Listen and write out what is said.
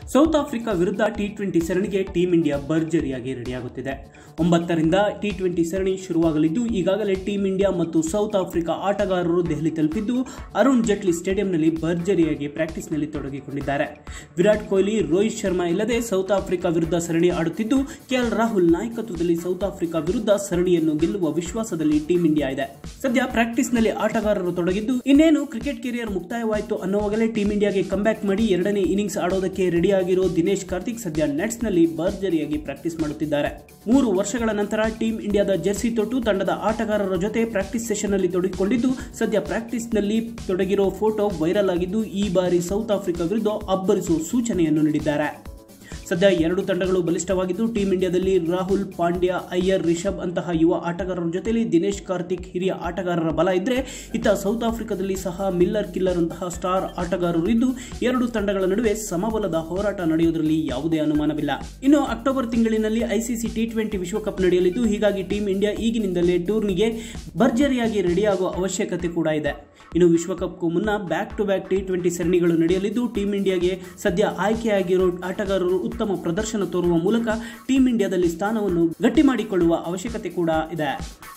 south Africa ವಿರುದ್ಧ T twenty ಸರಣಿಗೆ team India ಭರ್ಜರಿಯಾಗಿ ರೆಡಿಯಾಗುತ್ತಿದೆ ಒಂಬತ್ತರಿಂದ ಟಿ ಟ್ವೆಂಟಿ ಸರಣಿ ಶುರುವಾಗಲಿದ್ದು ಈಗಾಗಲೇ ಟೀಂ ಇಂಡಿಯಾ ಮತ್ತು ಸೌತ್ ಆಫ್ರಿಕಾ ಆಟಗಾರರು ದೆಹಲಿ ತಲುಪಿದ್ದು ಅರುಣ್ ಜೇಟ್ಲಿ ಸ್ಟೇಡಿಯಂನಲ್ಲಿ ಭರ್ಜರಿಯಾಗಿ ಪ್ರಾಕ್ಟೀಸ್ನಲ್ಲಿ ತೊಡಗಿಕೊಂಡಿದ್ದಾರೆ ವಿರಾಟ್ ಕೊಹ್ಲಿ ರೋಹಿತ್ ಶರ್ಮಾ ಇಲ್ಲದೆ ಸೌತ್ ಆಫ್ರಿಕಾ ವಿರುದ್ಧ ಸರಣಿ ಆಡುತ್ತಿದ್ದು ಕೆಎಲ್ ರಾಹುಲ್ ನಾಯಕತ್ವದಲ್ಲಿ ಸೌತ್ ಆಫ್ರಿಕಾ ವಿರುದ್ಧ ಸರಣಿಯನ್ನು ಗೆಲ್ಲುವ ವಿಶ್ವಾಸದಲ್ಲಿ ಟೀಂ ಇಂಡಿಯಾ ಇದೆ ಸದ್ಯ ಪ್ರಾಕ್ಟೀಸ್ನಲ್ಲಿ ಆಟಗಾರರು ತೊಡಗಿದ್ದು ಇನ್ನೇನು ಕ್ರಿಕೆಟ್ ಕೆರಿಯರ್ ಮುಕ್ತಾಯವಾಯಿತು ಅನ್ನೋವಾಗಲೇ ಟೀಂ ಇಂಡಿಯಾಗೆ ಕಂಬ್ಯಾಕ್ ಮಾಡಿ ಎರಡನೇ ಇನ್ನಿಂಗ್ಸ್ ಆಡೋದಕ್ಕೆ ರೆಡಿಯಾಗಿರೋ ದಿನೇಶ್ ಕಾರ್ತಿಕ್ ಸದ್ಯ ನೆಟ್ಸ್ನಲ್ಲಿ ಭರ್ಜರಿಯಾಗಿ ಪ್ರಾಕ್ಟೀಸ್ ಮಾಡುತ್ತಿದ್ದಾರೆ ಮೂರು ವರ್ಷಗಳ ನಂತರ ಟೀಂ ಇಂಡಿಯಾದ ಜೆರ್ಸಿ ತೊಟ್ಟು ತಂಡದ ಆಟಗಾರರ ಜೊತೆ ಪ್ರಾಕ್ಟೀಸ್ ಸೆಷನ್ ನಲ್ಲಿ ತೊಡಗಿಕೊಂಡಿದ್ದು ಸದ್ಯ ಪ್ರಾಕ್ಟೀಸ್ನಲ್ಲಿ ತೊಡಗಿರೋ ಫೋಟೋ ವೈರಲ್ ಆಗಿದ್ದು ಈ ಬಾರಿ ಸೌತ್ ಆಫ್ರಿಕಾ ವಿರುದ್ಧ ಅಬ್ಬರಿಸುವ ಸೂಚನೆಯನ್ನು ನೀಡಿದ್ದಾರೆ ಸದ್ಯ ಎರಡು ತಂಡಗಳು ಬಲಿಷ್ಠವಾಗಿದ್ದು ಟೀಂ ಇಂಡಿಯಾದಲ್ಲಿ ರಾಹುಲ್ ಪಾಂಡ್ಯ ಅಯ್ಯರ್ ರಿಷಬ್ ಅಂತಹ ಯುವ ಆಟಗಾರರ ಜೊತೆಲಿ ದಿನೇಶ್ ಕಾರ್ತಿಕ್ ಹಿರಿಯ ಆಟಗಾರರ ಬಲ ಇದ್ರೆ ಇತ್ತ ಸೌತ್ ಆಫ್ರಿಕಾದಲ್ಲಿ ಸಹ ಮಿಲ್ಲರ್ ಕಿಲ್ಲರ್ ಅಂತಹ ಸ್ಟಾರ್ ಆಟಗಾರರು ಇದ್ದು ಎರಡು ತಂಡಗಳ ನಡುವೆ ಸಮಬಲದ ಹೋರಾಟ ನಡೆಯುವುದರಲ್ಲಿ ಯಾವುದೇ ಅನುಮಾನವಿಲ್ಲ ಇನ್ನು ಅಕ್ಟೋಬರ್ ತಿಂಗಳಿನಲ್ಲಿ ಐಸಿಸಿ ಟಿ ಟ್ವೆಂಟಿ ವಿಶ್ವಕಪ್ ನಡೆಯಲಿದ್ದು ಹೀಗಾಗಿ ಟೀಂ ಇಂಡಿಯಾ ಈಗಿನಿಂದಲೇ ಟೂರ್ನಿಗೆ ಭರ್ಜರಿಯಾಗಿ ರೆಡಿಯಾಗುವ ಅವಶ್ಯಕತೆ ಕೂಡ ಇದೆ ಇನ್ನು ವಿಶ್ವಕಪ್ಗೂ ಮುನ್ನ back to back T twenty ಸರಣಿಗಳು ನಡೆಯಲಿದ್ದು ಟೀಂ ಇಂಡಿಯಾಗೆ ಸದ್ಯ ಆಯ್ಕೆಯಾಗಿರೋ ಆಟಗಾರರು ಉತ್ತಮ ಪ್ರದರ್ಶನ ತೋರುವ ಮೂಲಕ ಟೀಂ ಇಂಡಿಯಾದಲ್ಲಿ ಸ್ಥಾನವನ್ನು ಗಟ್ಟಿ ಮಾಡಿಕೊಳ್ಳುವ ಅವಶ್ಯಕತೆ ಕೂಡ ಇದೆ